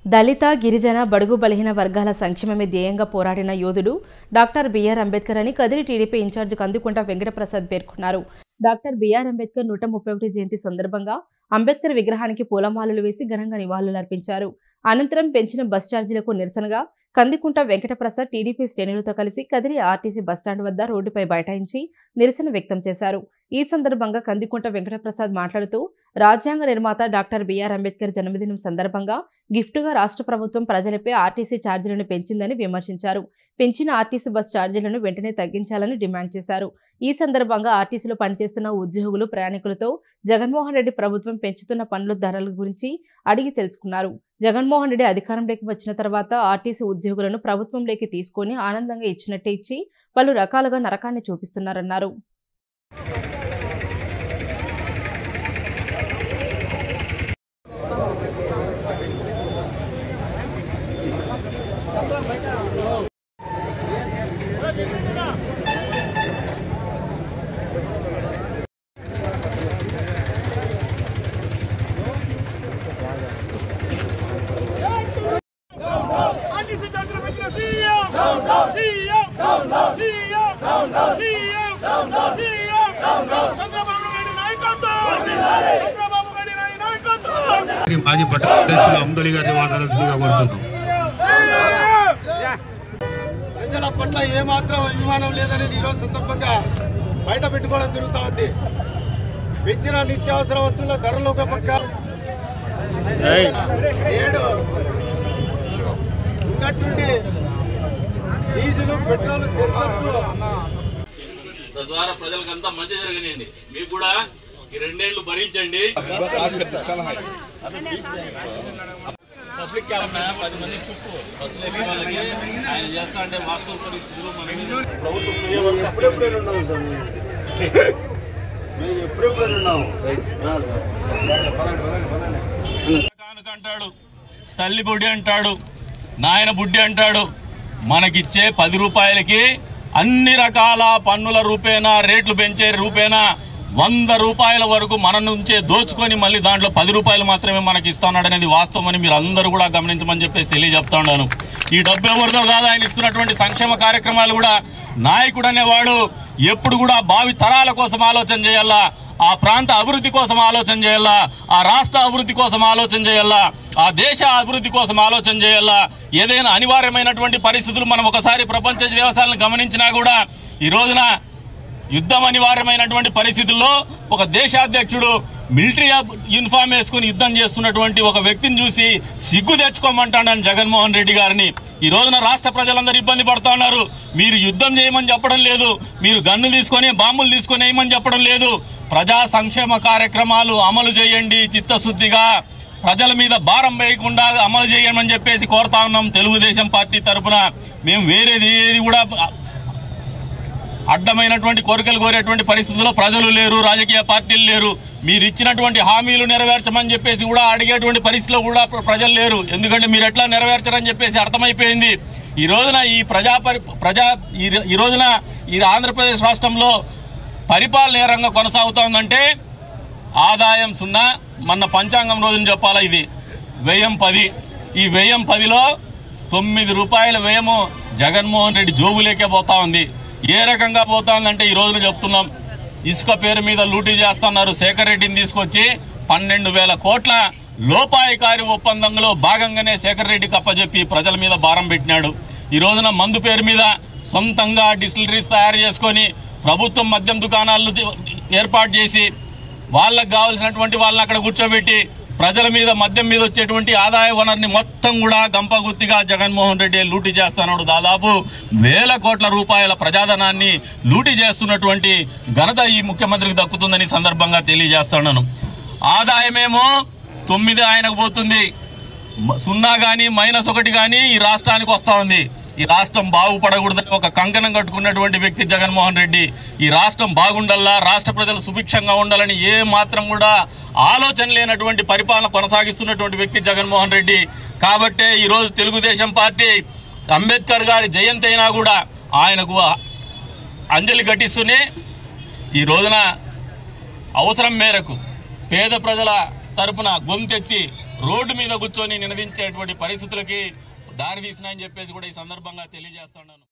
దళిత గిరిజన బడుగు బలహీన వర్గాల సంక్షేమమే ధ్యేయంగా పోరాడిన యోధుడు డాక్టర్ బిఆర్ అంబేద్కర్ అని కదిరి టీడీపీ ఇన్ఛార్జ్ కందుకుంట వెంకటప్రసాద్ పేర్కొన్నారు డాక్టర్ బిఆర్ అంబేద్కర్ నూట ముప్పై ఒకటి జయంతి సందర్భంగా అంబేద్కర్ విగ్రహానికి పూలమాలలు వేసి ఘనంగా నివాళులర్పించారు అనంతరం పెంచిన బస్ ఛార్జీలకు నిరసనగా కందికుంట వెంకటప్రసాద్ టీడీపీ శ్రేణులతో కలిసి కదిరి ఆర్టీసీ బస్టాండ్ వద్ద రోడ్డుపై బైఠాయించి నిరసన వ్యక్తం చేశారు ఈ సందర్భంగా కందికుంట వెంకటప్రసాద్ మాట్లాడుతూ రాజ్యాంగ నిర్మాత డాక్టర్ బిఆర్ అంబేద్కర్ జన్మదినం సందర్భంగా గిఫ్టుగా రాష్ట్ర ప్రభుత్వం ప్రజలపై ఆర్టీసీ ఛార్జీలను పెంచిందని విమర్శించారు పెంచిన ఆర్టీసీ బస్ ఛార్జీలను వెంటనే తగ్గించాలని డిమాండ్ చేశారు ఈ సందర్భంగా ఆర్టీసీలో పనిచేస్తున్న ఉద్యోగులు ప్రయాణికులతో జగన్మోహన్ రెడ్డి ప్రభుత్వం పెంచుతున్న పనుల ధరల గురించి అడిగి తెలుసుకున్నారు జగన్మోహన్ రెడ్డి అధికారంలోకి వచ్చిన తర్వాత ఆర్టీసీ ఉద్యోగులను ప్రభుత్వంలోకి తీసుకొని ఆనందంగా ఇచ్చినట్టే ఇచ్చి పలు రకాలుగా నరకాన్ని చూపిస్తున్నారన్నారు అన్ని సిద్ధాంతాలు పెట్టిన CM CM CM CM CM Chandrababu Naidu నాయకత్వం చంద్రబాబు నాయుడు నాయకత్వం మాజీ పట్టణ అధ్యక్షులు అమ్దొలి గారిని మాట్లాడాల్సిందిగా కోరుతున్నాం ప్రజల పట్ల ఏమాత్రం అభిమానం లేదనేది ఈరోజు సందర్భంగా బయట పెట్టుకోవడం జరుగుతూ ఉంది పెంచిన నిత్యావసర వస్తువుల ధరలు ఒక పక్క ఏడు ఉన్నట్టుండి డీజిల్ పెట్రోల్ సెస్సెట్లు తద్వారా ప్రజలకంతా మంచి జరగనియండి మీకు కూడా ఈ రెండేళ్లు భరించండి పబ్లిక్ క్యాంప్ పది మంది చుట్టూ బస్సులు ఎక్కే వాళ్ళకి ఆయన చేస్తా అంటే వాస్తవ పరిస్థితులు మన మీద ప్రభుత్వం మేము ఎప్పుడెప్పుడైనా ఉన్నాం సార్ మేము ఎప్పుడెప్పుడైనా ఉన్నాం కానుక అంటాడు తల్లి బుడ్డి అంటాడు నాయన బుడ్డి అంటాడు మనకిచ్చే పది రూపాయలకి అన్ని రకాల పన్నుల రూపేణా రేట్లు పెంచే రూపేణా వంద రూపాయల వరకు మన నుంచే దోచుకొని మళ్ళీ దాంట్లో పది రూపాయలు మాత్రమే మనకి ఇస్తున్నాడు అనేది వాస్తవం అని మీరు అందరూ కూడా గమనించమని చెప్పేసి తెలియజెప్తా ఉన్నాను ఈ డబ్బు ఎవరిదో కాదు ఆయన ఇస్తున్నటువంటి సంక్షేమ కార్యక్రమాలు కూడా నాయకుడు అనేవాడు ఎప్పుడు కూడా భావి తరాల కోసం ఆలోచన చేయాలా ఆ ప్రాంత అభివృద్ధి కోసం ఆలోచన చేయాలా ఆ రాష్ట్ర అభివృద్ధి కోసం ఆలోచన చేయాలా ఆ దేశ అభివృద్ధి కోసం ఆలోచన చేయాలా ఏదైనా అనివార్యమైనటువంటి పరిస్థితులు మనం ఒకసారి ప్రపంచ వ్యవసాయాలను గమనించినా కూడా ఈ రోజున యుద్ధం అనివార్యమైనటువంటి పరిస్థితుల్లో ఒక దేశాధ్యక్షుడు మిలిటరీ యూనిఫామ్ వేసుకుని యుద్ధం చేస్తున్నటువంటి ఒక వ్యక్తిని చూసి సిగ్గు తెచ్చుకోమంటాడని జగన్మోహన్ రెడ్డి గారిని ఈ రోజున రాష్ట్ర ప్రజలందరూ ఇబ్బంది పడుతూ ఉన్నారు మీరు యుద్ధం చేయమని చెప్పడం లేదు మీరు గన్ను తీసుకొని బాంబులు తీసుకొని వేయమని చెప్పడం లేదు ప్రజా సంక్షేమ కార్యక్రమాలు అమలు చేయండి చిత్తశుద్ధిగా ప్రజల మీద భారం వేయకుండా అమలు చేయమని చెప్పేసి కోరుతా ఉన్నాం తెలుగుదేశం పార్టీ తరఫున మేము వేరేది ఏది కూడా అడ్డమైనటువంటి కోరికలు కోరేటువంటి పరిస్థితుల్లో ప్రజలు లేరు రాజకీయ పార్టీలు లేరు మీరు ఇచ్చినటువంటి హామీలు నెరవేర్చమని చెప్పేసి కూడా అడిగేటువంటి పరిస్థితిలో కూడా ప్ర- ప్రజలు లేరు ఎందుకంటే మీరు ఎట్లా నెరవేర్చరని చెప్పేసి అర్థమైపోయింది ఈ రోజున ఈ ప్రజా పరి ప్రజా ఈ రో- ఈ రోజున ఈ ఆంధ్రప్రదేశ్ రాష్ట్రంలో పరిపాలన ఏ రంగం కొనసాగుతోందంటే ఆదాయం సున్నా మొన్న పంచాంగం రోజున చెప్పాలా ఇది వ్యయం పది ఈ వ్యయం పదిలో తొమ్మిది రూపాయల వ్యయము జగన్మోహన్ రెడ్డి జోబులేకే పోతా ఉంది ఏ రకంగా పోతా ఉందంటే ఈ రోజున చెప్తున్నాం ఇసుక పేరు మీద లూటీ చేస్తున్నారు శేఖర్ రెడ్డిని తీసుకొచ్చి పన్నెండు వేల కోట్ల లోపాయికారి ఒప్పందంలో భాగంగానే శేఖర్ రెడ్డికి అప్పచెప్పి ప్రజల మీద భారం పెట్టినాడు ఈ రోజున మందు పేరు మీద సొంతంగా డిస్టిలరీస్ తయారు చేసుకొని ప్రభుత్వం మద్యం దుకాణాలు ఏర్పాటు చేసి వాళ్ళకు కావాల్సినటువంటి వాళ్ళని అక్కడ కూర్చోబెట్టి ప్రజల మీద మద్యం మీద వచ్చేటువంటి ఆదాయ వనరుని మొత్తం కూడా గంపగుత్తిగా జగన్మోహన్ రెడ్డి లూటీ చేస్తున్నాడు దాదాపు వేల కోట్ల రూపాయల ప్రజాధనాన్ని లూటీ చేస్తున్నటువంటి ఘనత ఈ ముఖ్యమంత్రికి దక్కుతుందని ఈ సందర్భంగా తెలియజేస్తున్నాను ఆదాయమేమో తొమ్మిది ఆయనకు పోతుంది మ- సున్నా కానీ మైనస్ ఒకటి కానీ ఈ రాష్ట్రానికి వస్తా ఉంది ఈ రాష్ట్రం బాగుపడకూడదని ఒక కంకణం కట్టుకున్నటువంటి వ్యక్తి జగన్మోహన్ రెడ్డి ఈ రాష్ట్రం బాగుండాలా రాష్ట్ర ప్రజలు సుభిక్షంగా ఉండాలని ఏ మాత్రం కూడా ఆలోచన లేనటువంటి పరిపాలన కొనసాగిస్తున్నటువంటి వ్యక్తి జగన్మోహన్ రెడ్డి కాబట్టే ఈరోజు తెలుగుదేశం పార్టీ అంబేద్కర్ గారి జయంతి అయినా కూడా ఆయనకు అంజలి ఘటిస్తూనే ఈ రోజున అవసరం మేరకు పేద ప్రజల తరపున గొంతెత్తి రోడ్డు మీద కూర్చొని నినదించేటువంటి పరిస్థితులకి దారి తీసినాయని చెప్పేసి కూడా ఈ సందర్భంగా తెలియజేస్తున్నాను